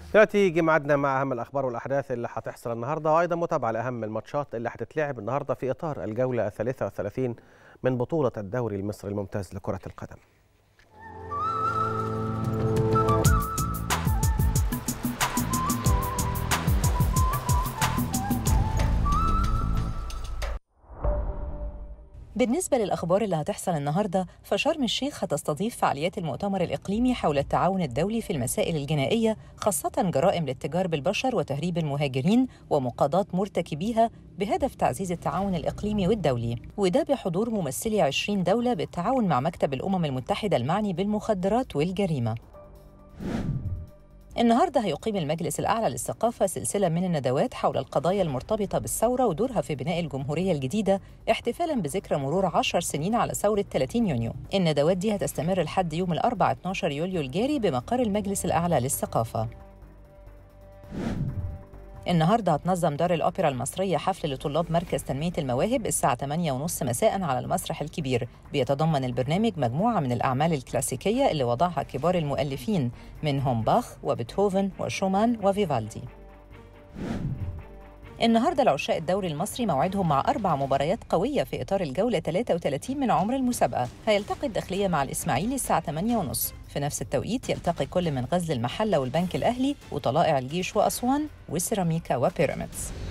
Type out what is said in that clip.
دلوقتي يجي ميعادنا مع اهم الاخبار والاحداث اللي هتحصل النهارده وايضا متابعه لاهم الماتشات اللي هتتلعب النهارده في اطار الجوله الثالثه والثلاثين من بطوله الدوري المصري الممتاز لكره القدم. بالنسبة للأخبار اللي هتحصل النهاردة فشرم الشيخ هتستضيف فعاليات المؤتمر الإقليمي حول التعاون الدولي في المسائل الجنائية خاصة جرائم الاتجار بالبشر وتهريب المهاجرين ومقاضاة مرتكبيها بهدف تعزيز التعاون الإقليمي والدولي وده بحضور ممثلي 20 دولة بالتعاون مع مكتب الأمم المتحدة المعني بالمخدرات والجريمة النهارده هيقيم المجلس الأعلى للثقافة سلسلة من الندوات حول القضايا المرتبطة بالثورة ودورها في بناء الجمهورية الجديدة احتفالاً بذكرى مرور 10 سنين على ثورة 30 يونيو. الندوات دي هتستمر لحد يوم الأربعاء 12 يوليو الجاري بمقر المجلس الأعلى للثقافة. النهارده هتنظم دار الأوبرا المصرية حفل لطلاب مركز تنمية المواهب الساعة 8:30 مساء على المسرح الكبير بيتضمن البرنامج مجموعة من الأعمال الكلاسيكية اللي وضعها كبار المؤلفين منهم باخ وبيتهوفن وشومان وفيفالدي النهارده العشاء الدوري المصري موعدهم مع أربع مباريات قوية في إطار الجولة 33 من عمر المسابقة هيلتقي الداخلية مع الإسماعيلي الساعة 8:30 في نفس التوقيت يلتقي كل من غزل المحلة والبنك الأهلي وطلائع الجيش وأسوان وسيراميكا وبيراميدز